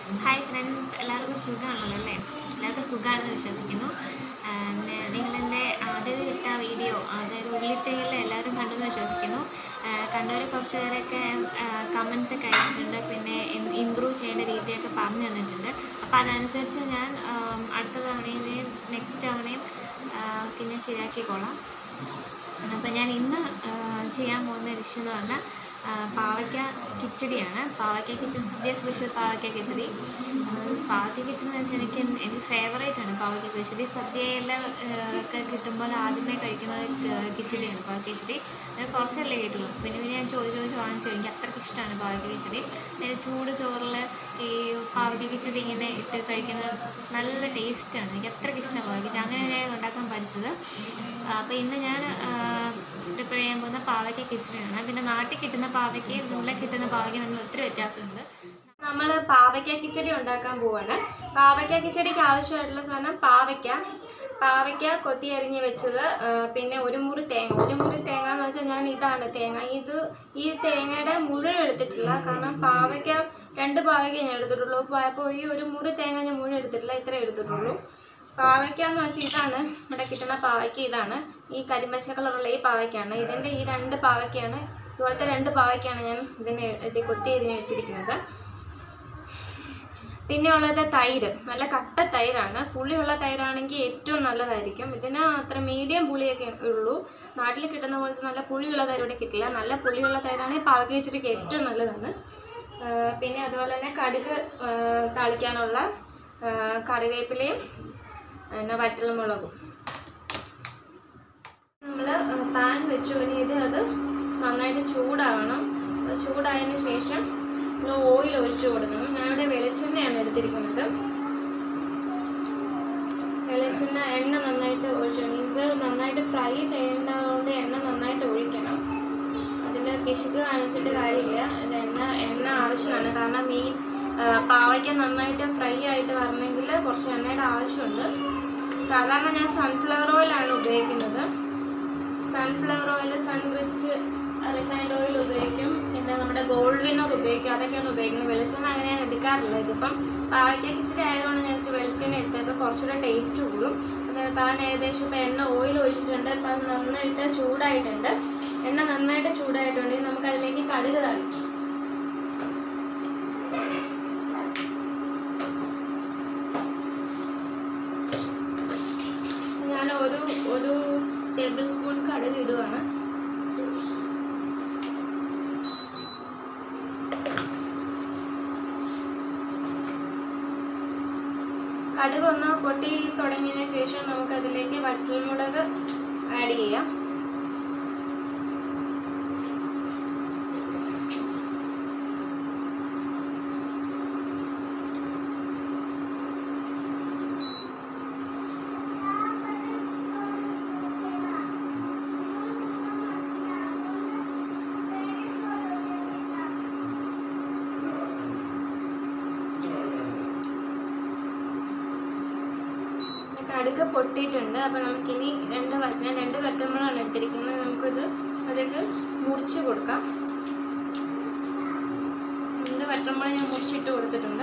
hi friends എല്ലാവർക്കും സുഖമാണല്ലോ അല്ലേ എല്ലാവർക്കും സുഖമാണെന്ന് വിശ്വസിക്കുന്നു നിങ്ങളെൻ്റെ ആദ്യം ഇട്ട വീഡിയോ അതായത് ഉള്ളിത്തേയിൽ എല്ലാവരും കണ്ടെന്ന് വിശ്വസിക്കുന്നു കണ്ടവർ കുറച്ച് പേരൊക്കെ കമൻസ് ഒക്കെ അയച്ചിട്ടുണ്ട് പിന്നെ ഇമ്പ്രൂവ് ചെയ്യേണ്ട രീതിയൊക്കെ പറഞ്ഞു തന്നിട്ടുണ്ട് അപ്പോൾ അതനുസരിച്ച് ഞാൻ ആം, അടുത്ത തവണയും നെക്സ്റ്റ് തവണയും ആ, പിന്നെ ശരിയാക്കിക്കോളാം അപ്പോൾ ഞാൻ ഇന്ന് ആ, ചെയ്യാൻ പോകുന്ന ഡിഷ് എന്ന് പറഞ്ഞാൽ ആ, പാവയ്ക്ക കിച്ചടിയാണ് പാവയ്ക്ക കിച്ചടി സദ്യ സ്പെഷ്യൽ പാവയ്ക്ക കിച്ചടി ആ, പാവയ്ക്ക കിച്ചടി എന്ന് വെച്ചാൽ എനിക്ക് എനിക്ക് ഫേവറേറ്റ് ആണ് പാവയ്ക്ക കിച്ചടി സദ്യയെല്ലാം ഒക്കെ കിട്ടുമ്പോൾ ആദ്യമേ കഴിക്കുന്നത് ക- കിച്ചടിയാണ് പാവയ്ക്ക കിച്ചടി അത് കുറച്ചല്ലേ കിട്ടുള്ളൂ പിന്നെ പിന്നെ ഞാൻ ചോദിച്ച് ചോദിച്ച് വാങ്ങിച്ചു എനിക്ക് അത്രയ്ക്ക് ഇഷ്ടമാണ് പാവയ്ക്ക കിച്ചടി പിന്നെ ചൂട് ചോറിൽ ഈ പാവയ്ക്ക കിച്ചടി ഇങ്ങനെ ഇട്ട് കഴിക്കുന്നത് നല്ല ടേസ്റ്റാണ് എനിക്ക് അത്രയ്ക്ക് ഇഷ്ടമാണ് പാവയ്ക്ക കിച്ചടി അങ്ങനെ ഞാൻ ഉണ്ടാക്കാൻ പഠിച്ചത് അപ്പോൾ ഇന്ന് ഞാൻ പ്രിപ്പയർ ചെയ്യാൻ പോകുന്ന പാവയ്ക്ക കിച്ചടിയാണ് പിന്നെ നാട്ടിൽ കിട്ടുന്ന പാവയ്ക്കയും ഇവിടെ കിട്ടുന്ന പാവയ്ക്കയും തമ്മിൽ ഒത്തിരി വ്യത്യാസമുണ്ട് നമ്മൾ പാവയ്ക്ക കിച്ചടി ഉണ്ടാക്കാൻ പോവാണ് പാവയ്ക്ക കിച്ചടിക്ക് ആവശ്യമായിട്ടുള്ള സാധനം പാവയ്ക്ക പാവയ്ക്ക കൊത്തി അരിഞ്ഞ് വെച്ചത് ആ, പിന്നെ ഒരു മുറി തേങ്ങ ഒരു മുറി തേങ്ങ എന്ന് വെച്ചാൽ ഞാൻ ഇതാണ് തേങ്ങ ഇത് ഈ തേങ്ങയുടെ മുഴുവൻ എടുത്തിട്ടില്ല കാരണം പാവയ്ക്ക രണ്ട് പാവയ്ക്ക ഞാൻ എടുത്തിട്ടുള്ളൂ അപ്പോൾ ഈ ഒരു മുറി തേങ്ങ ഞാൻ മുഴുവൻ എടുത്തിട്ടില്ല ഇത്രേ എടുത്തിട്ടുള്ളൂ പാവയ്ക്ക എന്ന് വെച്ചാൽ ഇതാണ് ഇവിടെ കിട്ടുന്ന പാവയ്ക്ക ഇതാണ് ഈ കരിമ്പച്ച കളറുള്ള ഈ പാവയ്ക്കാണ് ഇതിൻ്റെ ഈ രണ്ട് പാവയ്ക്കാണ് ഇതുപോലത്തെ രണ്ട് പാവയ്ക്കാണ് ഞാൻ ഇതിനെ ഇത് കൊത്തി ഇതിനെ വെച്ചിരിക്കുന്നത് പിന്നെ ഉള്ളത് തൈര് നല്ല കട്ട തൈരാണ് പുളിയുള്ള തൈരാണെങ്കിൽ ഏറ്റവും നല്ലതായിരിക്കും ഇതിന് അത്ര മീഡിയം പുളിയൊക്കെ ഉള്ളൂ നാട്ടിൽ കിട്ടുന്ന പോലത്തെ നല്ല പുളിയുള്ള തൈര് ഇവിടെ കിട്ടില്ല നല്ല പുളിയുള്ള തൈരാണെങ്കിൽ പാവയ്ക്ക വെച്ചിട്ട് ഏറ്റവും നല്ലതാണ് ആ, പിന്നെ അതുപോലെ തന്നെ കടുക് ആ, താളിക്കാനുള്ള ആ, കറിവേപ്പിലയും പിന്നെ വറ്റൽമുളകും നമ്മൾ പാൻ വെച്ചു ഇനി ഇത് അത് നന്നായിട്ട് ചൂടാവണം അത് ചൂടായതിന് ശേഷം നമ്മൾ ഓയിൽ ഒഴിച്ചു കൊടുക്കണം ഞാനിവിടെ വെളിച്ചെണ്ണയാണ് എടുത്തിരിക്കുന്നത് വെളിച്ചെണ്ണ എണ്ണ നന്നായിട്ട് ഒഴിച്ചു ഇത് നന്നായിട്ട് ഫ്രൈ ചെയ്യേണ്ടതുകൊണ്ട് എണ്ണ നന്നായിട്ട് ഒഴിക്കണം അതിൽ പിശുക്ക് കാണിച്ചിട്ട് കാര്യമില്ല ഇത് എണ്ണ എണ്ണ ആവശ്യമാണ് കാരണം ഈ ആ, പാവയ്ക്ക നന്നായിട്ട് ഫ്രൈ ആയിട്ട് വരണമെങ്കിൽ കുറച്ച് എണ്ണയുടെ ആവശ്യമുണ്ട് സാധാരണ ഞാൻ സൺഫ്ലവർ ഓയിലാണ് ഉപയോഗിക്കുന്നത് sunflower oil Sunrich refined oil ഉപയോഗിക്കും പിന്നെ നമ്മുടെ ഗോൾഡ് വിന്നർ ഉപയോഗിക്കും അതൊക്കെയാണ് ഉപയോഗിക്കുന്നത് വെളിച്ചെണ്ണ അങ്ങനെ ഞാൻ എടുക്കാറില്ല ഇതിപ്പം പാവയ്ക്കൊക്കെ ഇച്ചിരി ആയതുകൊണ്ട് ഞാൻ ഇച്ചിരി വെളിച്ചെണ്ണ എടുത്തപ്പോൾ കുറച്ചുകൂടെ ടേസ്റ്റ് കൂടും പിന്നെ പാൻ ഏകദേശം ഇപ്പോൾ എണ്ണ ഓയിൽ ഒഴിച്ചിട്ടുണ്ട് അപ്പം അത് നന്നായിട്ട് ചൂടായിട്ടുണ്ട് എണ്ണ നന്നായിട്ട് ചൂടായിട്ടുണ്ടെങ്കിൽ നമുക്ക് അതിലേക്ക് കടുക് തളിക്കും ഞാൻ ഒരു ഒരു ടേബിൾ സ്പൂൺ കടുക് ഇടുവാണ് കടുക് ഒന്ന് പൊട്ടി തുടങ്ങിയതിന് ശേഷം നമുക്കതിലേക്ക് വറ്റൽമുളക് ആഡ് ചെയ്യാം കടുക് പൊട്ടിയിട്ടുണ്ട് അപ്പോൾ നമുക്കിനി രണ്ട് വ- ഞാൻ രണ്ട് വറ്റൽമുളകാണ് എടുത്തിരിക്കുന്നത് നമുക്കിത് അതിലേക്ക് മുറിച്ച് കൊടുക്കാം രണ്ട് വറ്റൽമുളക് ഞാൻ മുറിച്ചിട്ട് കൊടുത്തിട്ടുണ്ട്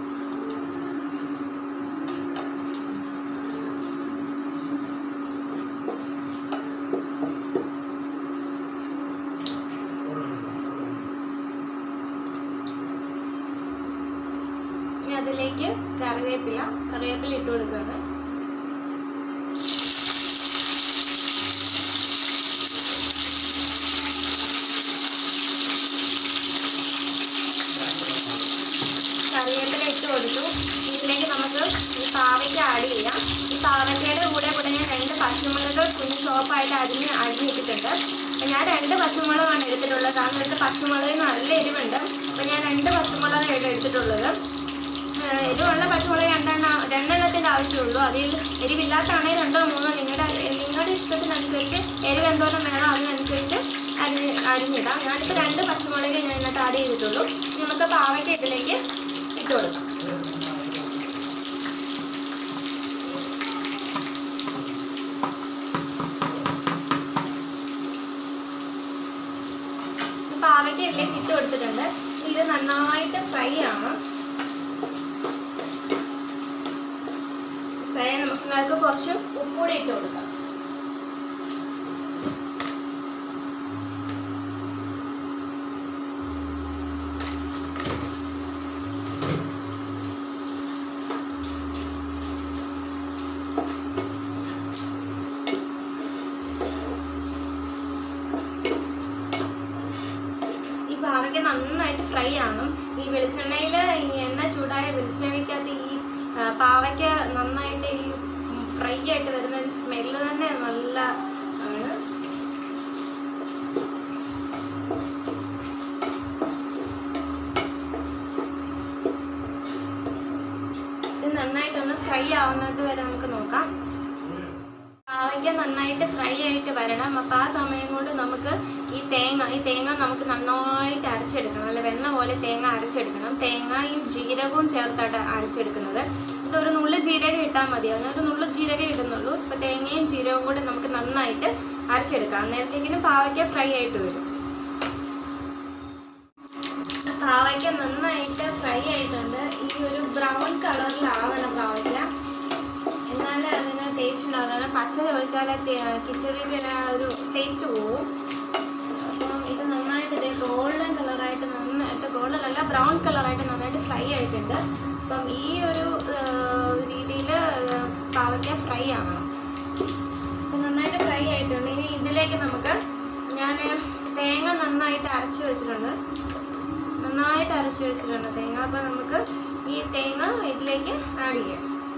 ഇനി അതിലേക്ക് കറിവേപ്പില കറിവേപ്പില ഇട്ട് കൊടുക്കുന്നുണ്ട് കറിവേപ്പില ഇട്ട് കൊടുത്തു ഇതിലേക്ക് നമുക്ക് ഈ പാവയ്ക്ക ആഡ് ചെയ്യാം ഈ പാവയ്ക്കയുടെ കൂടെ കൂടെ ഞാൻ രണ്ട് പച്ചമുളക് കുഞ്ഞു ചോപ്പായിട്ട് അരിഞ്ഞ് അരിഞ്ഞിട്ടിട്ടുണ്ട് അപ്പം ഞാൻ രണ്ട് പച്ചമുളകാണ് എടുത്തിട്ടുള്ളത് കാരണം രണ്ട് പച്ചമുളകിന് നല്ല എരിവുണ്ട് അപ്പം ഞാൻ രണ്ട് പച്ചമുളകാണ് എടുത്തിട്ടുള്ളത് ഏഹ് എരിവുള്ള പച്ചമുളക് രണ്ടെണ്ണം രണ്ടെണ്ണത്തിൻ്റെ ആവശ്യമുള്ളൂ അതിൽ എരിവില്ലാത്താണെങ്കിൽ രണ്ടോ മൂന്നോ നിങ്ങളുടെ നിങ്ങളുടെ ഇഷ്ടത്തിനനുസരിച്ച് എരിവ് എന്തോരം വേണോ അതിനനുസരിച്ച് അരിഞ്ഞ് അരിഞ്ഞിടാം ഞാനിപ്പോൾ രണ്ട് പച്ചമുളക് ഞാൻ ഇന്നത്തെ ആഡ് ചെയ്തിട്ടുള്ളൂ നമുക്ക് പാവയ്ക്ക ഇതിലേക്ക് ഇട്ട് കൊടുക്കാം പാവയ്ക്ക ഇതിലേക്ക് ഇട്ട് കൊടുത്തിട്ടുണ്ട് ഇത് നന്നായിട്ട് ഫ്രൈ ആണ് നിങ്ങൾക്ക് കുറച്ച് ഉപ്പൂടെ ഇട്ട് കൊടുക്കാം ഈ പാവയ്ക്ക നന്നായിട്ട് ഫ്രൈ ആവണം ഈ വെളിച്ചെണ്ണയിൽ ഈ എണ്ണ ചൂടായ വെളിച്ചെണ്ണയ്ക്കകത്ത് ഈ ആ, പാവയ്ക്ക നന്നായിട്ട് ഈ ഫ്രൈ ആയിട്ട് വരുന്ന സ്മെല്ല് തന്നെ നല്ല ആണ് ഇത് നന്നായിട്ടൊന്ന് ഫ്രൈ ആവുന്നത് വരെ നമുക്ക് നോക്കാം പാവയ്ക്ക നന്നായിട്ട് ഫ്രൈ ആയിട്ട് വരണം അപ്പോൾ ആ സമയം കൊണ്ട് നമുക്ക് ഈ തേങ്ങ ഈ തേങ്ങ നമുക്ക് നന്നായിട്ട് അരച്ചെടുക്കണം അല്ല വെണ്ണ പോലെ തേങ്ങ അരച്ചെടുക്കണം തേങ്ങയും ജീരകവും ചേർത്താണ് അരച്ചെടുക്കുന്നത് ഇതൊരു നുള്ളു ജീരകം ഇട്ടാൽ മതിയാവും ഞാനൊരു നുള്ളു ജീരകം ഇടുന്നുള്ളൂ ഇപ്പോൾ തേങ്ങയും ജീരകവും കൂടെ നമുക്ക് നന്നായിട്ട് അരച്ചെടുക്കാം അന്നേരത്തേക്കിനും പാവയ്ക്ക ഫ്രൈ ആയിട്ട് വരും പാവയ്ക്ക നന്നായിട്ട് ഫ്രൈ ആയിട്ടുണ്ട് ഈ ഒരു ബ്രൗൺ കളറിലാവണം പാവയ്ക്ക എന്നാലേ അതിന് ടേസ്റ്റ് ഉണ്ടാകുന്ന പച്ച ചോദിച്ചാൽ കിച്ചടിയിൽ ഒരു ടേസ്റ്റ് പോവും അപ്പം ഇത് നന്നായിട്ട് ഇത് ഗോൾഡൻ കളറായിട്ട് നന്നായിട്ട് ഗോൾഡൻ അല്ല ബ്രൗൺ കളറായിട്ട് നന്നായിട്ട് ഫ്രൈ ആയിട്ടുണ്ട് അപ്പം ഈ ഒരു രീതിയിൽ പാവയ്ക്ക ഫ്രൈ ആവണം അപ്പം നന്നായിട്ട് ഫ്രൈ ആയിട്ടുണ്ട് ഇനി ഇതിലേക്ക് നമുക്ക് ഞാൻ തേങ്ങ നന്നായിട്ട് അരച്ച് വെച്ചിട്ടുണ്ട് നന്നായിട്ട് അരച്ച് വെച്ചിട്ടുണ്ട് തേങ്ങ അപ്പം നമുക്ക് ഈ തേങ്ങ ഇതിലേക്ക് ആഡ് ചെയ്യാം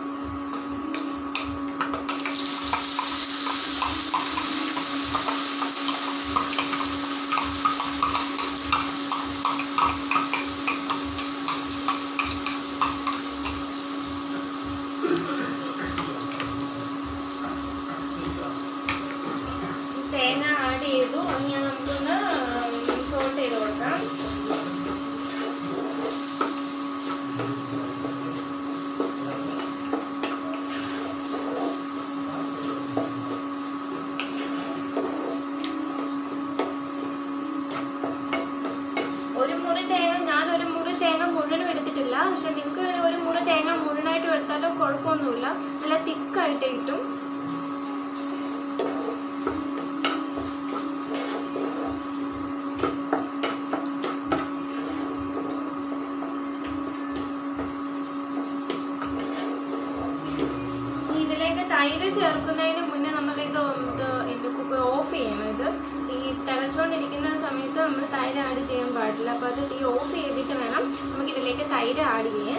തേങ്ങ ആഡ് ചെയ്തു ഇനി നമുക്കൊന്ന് സോട്ട് ചെയ്ത് കൊടുക്കാം ഒരു മുറി തേങ്ങ ഞാൻ ഒരു മുറി തേങ്ങ മുഴുവനും എടുത്തിട്ടില്ല പക്ഷെ നിങ്ങൾക്ക് ഒരു മുറി തേങ്ങ മുഴുവനായിട്ട് എടുത്താലും കുഴപ്പമൊന്നുമില്ല നല്ല തിക്കായിട്ട് കിട്ടും ഇതിലേക്ക് തൈര് ചേർക്കുന്നതിന് മുന്നേ നമ്മൾ ഇത് ഇത് ഇത് കുക്കർ ഓഫ് ചെയ്യണം ഇത് ഈ തിളച്ചുകൊണ്ടിരിക്കുന്ന സമയത്ത് നമ്മൾ തൈര് ആഡ് ചെയ്യാൻ പാടില്ല അപ്പോൾ അത് തീ ഓഫ് ചെയ്തിട്ട് വേണം നമുക്ക് ഇതിലേക്ക് തൈര് ആഡ് ചെയ്യാൻ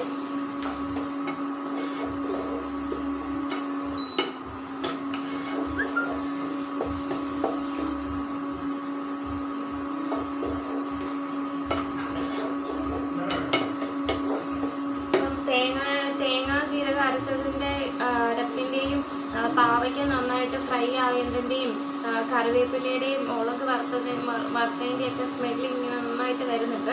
ഇപ്പം തേങ്ങ തേങ്ങ ജീരകം അരച്ചതിൻ്റെ അരപ്പിൻ്റെയും പാവയ്ക്ക നന്നായിട്ട് ഫ്രൈ ആയതിൻ്റെയും കറിവേപ്പിലയുടെയും മുളക് വറുത്തത് വറുത്തതിൻ്റെയും ഒക്കെ സ്മെല്ല് ഇങ്ങനെ നന്നായിട്ട് വരുന്നുണ്ട്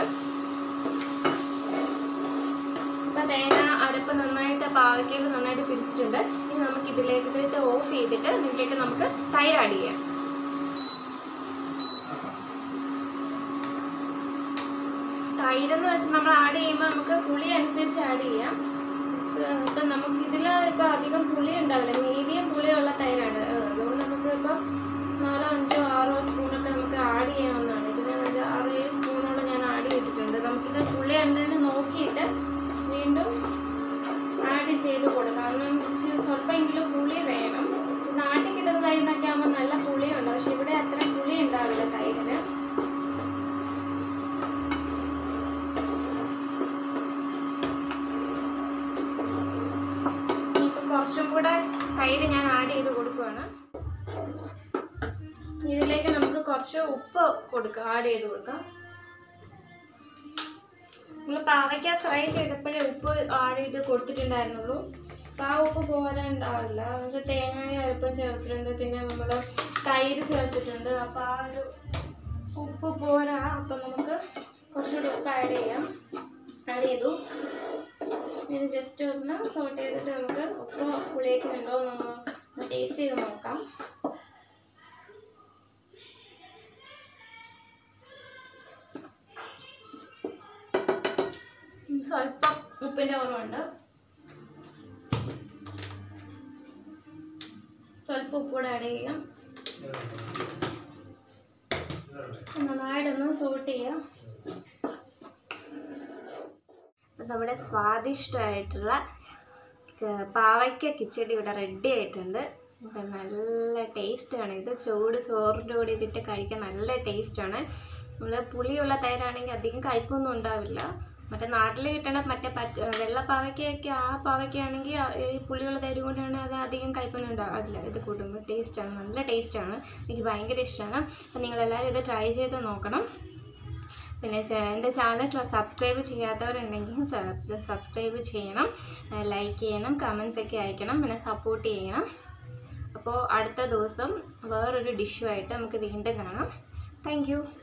ഇപ്പം തേങ്ങ അരപ്പ് നന്നായിട്ട് പാവയ്ക്കയിൽ നന്നായിട്ട് പിടിച്ചിട്ടുണ്ട് ഇനി നമുക്ക് ഇതിലേക്ക് ഇതിലേക്ക് ഓഫ് ചെയ്തിട്ട് ഇതിലേക്ക് നമുക്ക് തൈര് ആഡ് ചെയ്യാം തൈരെന്ന് വെച്ചാൽ നമ്മൾ ആഡ് ചെയ്യുമ്പോൾ നമുക്ക് പുളി അനുസരിച്ച് ആഡ് ചെയ്യാം ഇപ്പം നമുക്ക് ഇതിൽ ഇപ്പം അധികം പുളി ഉണ്ടാവില്ല മീഡിയം പുളിയുള്ള തൈരാണ് അതുകൊണ്ട് നമുക്ക് ഇപ്പം നാലോ അഞ്ചോ ആറോ സ്പൂണൊക്കെ നമുക്ക് ആഡ് ചെയ്യാവുന്നതാണ് ഇതിന് ഒരു ആറ് ഏഴ് സ്പൂണോളം ഞാൻ ആഡ് ചെയ്തിട്ടുണ്ട് നമുക്കിത് പുളി ഉണ്ടെന്ന് നോക്കിയിട്ട് വീണ്ടും ആഡ് ചെയ്ത് കൊടുക്കാം കാരണം ഇച്ചിരി സ്വല്പമെങ്കിലും പുളി വേണം നാട്ടിൽ കിട്ടുന്ന തൈരിനൊക്കെ ആകുമ്പോൾ നല്ല പുളിയുണ്ട് പക്ഷെ ഇവിടെ അത്ര പുളി ഉണ്ടാവില്ല തൈരിന് ഇപ്പം കുറച്ചും കൂടെ തൈര് ഞാൻ ആഡ് ചെയ്ത് കൊടുക്കുവാണ് ഇതിലേക്ക് നമുക്ക് കുറച്ച് ഉപ്പ് കൊടുക്കാം ആഡ് ചെയ്ത് കൊടുക്കാം നമ്മൾ പാവയ്ക്ക ഫ്രൈ ചെയ്തപ്പോഴേ ഉപ്പ് ആഡ് ചെയ്ത് കൊടുത്തിട്ടുണ്ടായിരുന്നുള്ളൂ അപ്പോൾ ആ ഉപ്പ് പോരാണ്ടാവില്ല പക്ഷെ തേങ്ങ അല്പം ചേർത്തിട്ടുണ്ട് പിന്നെ നമ്മൾ തൈര് ചേർത്തിട്ടുണ്ട് അപ്പോൾ ആ ഒരു ഉപ്പ് പോരാ അപ്പം നമുക്ക് കുറച്ചുകൂടി ഉപ്പ് ആഡ് ചെയ്യാം ആഡ് ചെയ്തു ഇനി ജസ്റ്റ് ഒന്ന് സോട്ട് ചെയ്തിട്ട് നമുക്ക് ഉപ്പ് പുളിയൊക്കെ ഉണ്ടോ എന്ന് ടേസ്റ്റ് ചെയ്ത് നോക്കാം ഉം, സ്വല്പം ഉപ്പിൻ്റെ കുറവുണ്ട് സ്വല്പം ഉപ്പൂടെ ആഡ് ചെയ്യാം നന്നായിട്ടൊന്ന് സോട്ട് ചെയ്യാം അപ്പം നമ്മുടെ സ്വാദിഷ്ടമായിട്ടുള്ള ക- പാവയ്ക്ക കിച്ചടി ഇവിടെ റെഡി ആയിട്ടുണ്ട് അപ്പം നല്ല ടേസ്റ്റാണ് ഇത് ചൂട് ചോറിൻ്റെ കൂടെ ഇതിട്ട് കഴിക്കാൻ നല്ല ടേസ്റ്റാണ് നമ്മൾ പുളിയുള്ള തൈരാണെങ്കിൽ അധികം കയ്പൊന്നും ഉണ്ടാവില്ല മറ്റേ നാട്ടിൽ കിട്ടണ മറ്റേ പച്ച വെള്ള പാവയ്ക്കയൊക്കെ ആ പാവയ്ക്കയാണെങ്കിൽ ആ- ഈ പുളിയുള്ള തൈര് കൊണ്ടാണ് അത് അധികം കയ്പൊന്നും ഉണ്ടാവില്ല ഇത് കൂട്ടുമ്പോൾ ടേസ്റ്റാണ് നല്ല ടേസ്റ്റാണ് എനിക്ക് ഭയങ്കര ഇഷ്ടമാണ് അപ്പം നിങ്ങളെല്ലാവരും ഇത് ട്രൈ ചെയ്ത് നോക്കണം പിന്നെ ചെ- എൻ്റെ ചാനൽ സബ്സ്ക്രൈബ് ചെയ്യാത്തവരുണ്ടെങ്കിൽ സ- സബ്സ്ക്രൈബ് ചെയ്യണം ലൈക്ക് ചെയ്യണം കമൻസ് ഒക്കെ അയക്കണം പിന്നെ സപ്പോർട്ട് ചെയ്യണം അപ്പോൾ അടുത്ത ദിവസം വേറൊരു ഡിഷുമായിട്ട് നമുക്ക് വീണ്ടും കാണാം താങ്ക് യു